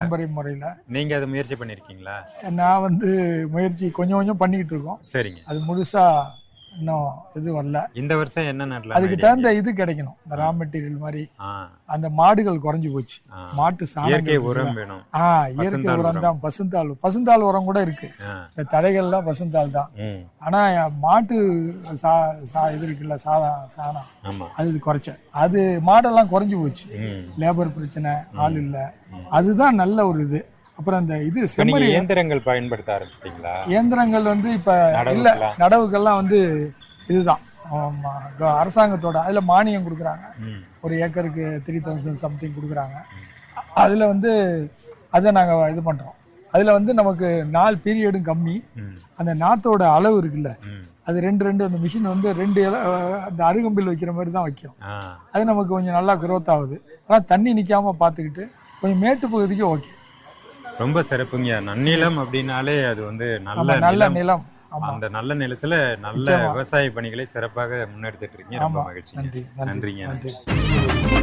பாரம்பரிய முறையில் நீங்க அதை முயற்சி பண்ணிருக்கீங்களா நான் வந்து முயற்சி கொஞ்சம் கொஞ்சம் பண்ணிக்கிட்டு இருக்கோம் சரிங்க அது முழுசா இன்னும் இது வரல இந்த வருஷம் என்ன நடலாம் அதுக்கு தகுந்த இது கிடைக்கணும் இந்த ரா மெட்டீரியல் மாதிரி ஆ அந்த மாடுகள் குறைஞ்சு போச்சு ஆ. மாட்டு இயற்கை சாணம் உரம் வேணும் ஆ இயற்கை பசுந்தாள் உரம் தான் பசுந்தாள் பசுந்தாள் உரம் கூட இருக்கு ஆ. இந்த தடைகள்லாம் பசுந்தாள் தான் ம் ஆனா மாட்டு சா சா இது இருக்குல்ல சாதா சாணம் ஆமா அது இது குறைச்சேன் அது மாடெல்லாம் குறைஞ்சு போச்சு ம் லேபர் பிரச்சனை ஆள் இல்ல அதுதான் நல்ல ஒரு இது அப்புறம் இந்த இது இப்ப நீங்க செம்மறி இயந்திரங்கள் பயன்படுத்த ஆரம்பிச்சிட்டீங்களா இயந்திரங்கள் வந்து இப்ப இல்ல நடவுக்கெல்லாம்? நடவுக்கெல்லாம் வந்து இதுதான் ஆமா, க- அரசாங்கத்தோட அதுல மானியம் கொடுக்குறாங்க ம் ஒரு ஏக்கருக்கு த்ரீ தௌசண்ட் சம்திங் கொடுக்குறாங்க அதுல வந்து அதை நாங்க இது பண்றோம் அதுல வந்து நமக்கு நாள் பீரியடும் கம்மி ம் அந்த நாத்தோட அளவு இருக்குல்ல ம் அது ரெண்டு ரெண்டு அந்த மிஷின் வந்து ரெண்டு இல அந்த அருகம்பில் வைக்கிற மாதிரி தான் வைக்கும் ஆ அது நமக்கு கொஞ்சம் நல்லா growth ஆகுது ஆனால் தண்ணி நிற்காம பார்த்துக்கிட்டு கொஞ்சம் மேட்டு பகுதிக்கு ஓகே ரொம்ப சிறப்புங்க நன்னிலம் அப்படின்னாலே அது வந்து நல்ல ஆமா நல்ல நிலம் நிலம் ஆமா அந்த நல்ல நிலத்துல நல்ல நிச்சயமா. விவசாய பணிகளை சிறப்பாக முன்னெடுத்துட்டு இருக்கீங்க ரொம்ப ஆமா மகிழ்ச்சி நன்றி நன்றி நன்றிங்க நன்றி